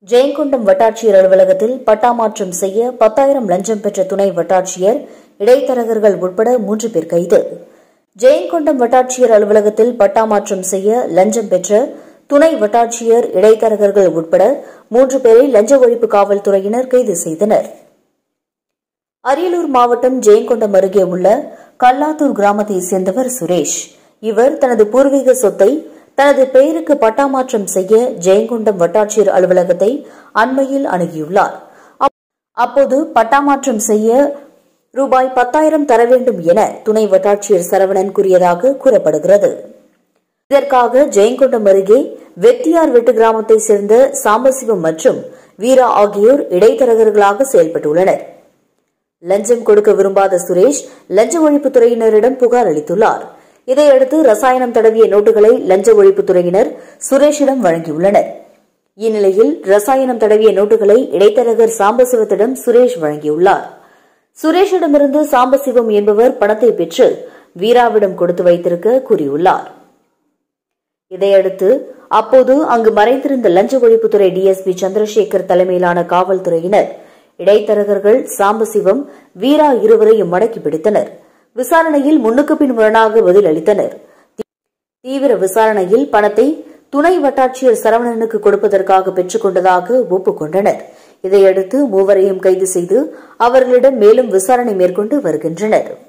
ஜெயங்கொண்டம் வட்டாட்சியர் அலுவலகத்தில் பட்டா மாற்றம் செய்ய பத்தாயிரம் லஞ்சம் பெற்ற துணை வட்டாட்சியர் இடைத்தரகர்கள் உட்பட மூன்று பேர் கைது ஜெயங்கொண்டம் வட்டாட்சியர் அலுவலகத்தில் பட்டா மாற்றம் செய்ய லஞ்சம் பெற்ற துணை வட்டாட்சியர் இடைத்தரகர்கள் உட்பட மூன்று பேரை லஞ்ச ஒழிப்பு காவல்துறையினர் கைது செய்தனர் அரியலூர் மாவட்டம் ஜெயங்கொண்டம் அருகே உள்ள கல்லாத்தூர் கிராமத்தைச் சேர்ந்தவர் சுரேஷ் இவர் தனது பூர்வீக சொத்தை தனது பெயருக்கு பட்டா மாற்றம் செய்ய ஜெயங்கொண்டம் வட்டாட்சியர் அலுவலகத்தை அண்மையில் அணுகியுள்ளார் அப்- அப்போது பட்டா மாற்றம் செய்ய ரூபாய் பத்தாயிரம் தர வேண்டும் என துணை வட்டாட்சியர் சரவணன் கூறியதாக கூறப்படுகிறது இதற்காக ஜெயங்கொண்டம் அருகே வெத்தியார் வெட்டு கிராமத்தைச் சேர்ந்த சாம்பசிவம் மற்றும் வீரா ஆகியோர் இடைத்தரகர்களாக செயல்பட்டுள்ளனர் லஞ்சம் கொடுக்க விரும்பாத சுரேஷ் லஞ்ச ஒழிப்புத்துறையினரிடம் புகார் அளித்துள்ளார் இதையடுத்து ரசாயனம் தடவிய நோட்டுகளை லஞ்ச ஒழிப்புத்துறையினர் சுரேஷிடம் வழங்கியுள்ளனர் இந்நிலையில் ரசாயனம் தடவிய நோட்டுகளை இடைத்தரகர் சாம்பசிவத்திடம் சுரேஷ் வழங்கியுள்ளார் சுரேஷிடமிருந்து சாம்பசிவம் என்பவர் பணத்தை பெற்று வீராவிடம் கொடுத்து வைத்திருக்க கூறியுள்ளார் இதையடுத்து அப்போது அங்கு மறைந்திருந்த லஞ்ச ஒழிப்புத்துறை டிஎஸ்பி சந்திரசேகர் தலைமையிலான காவல்துறையினர் இடைத்தரகர்கள் சாம்பசிவம் வீரா இருவரையும் மடக்கி பிடித்தனர் விசாரணையில் முன்னுக்கு பின் முரணாக பதில் அளித்தனர் தீவிர விசாரணையில் பணத்தை துணை வட்டாட்சியர் சரவணனுக்கு கொடுப்பதற்காக பெற்றுக் கொண்டதாக ஒப்புக்கொண்டனர் இதையடுத்து மூவரையும் கைது செய்து அவர்களிடம் மேலும் விசாரணை மேற்கொண்டு வருகின்றனர்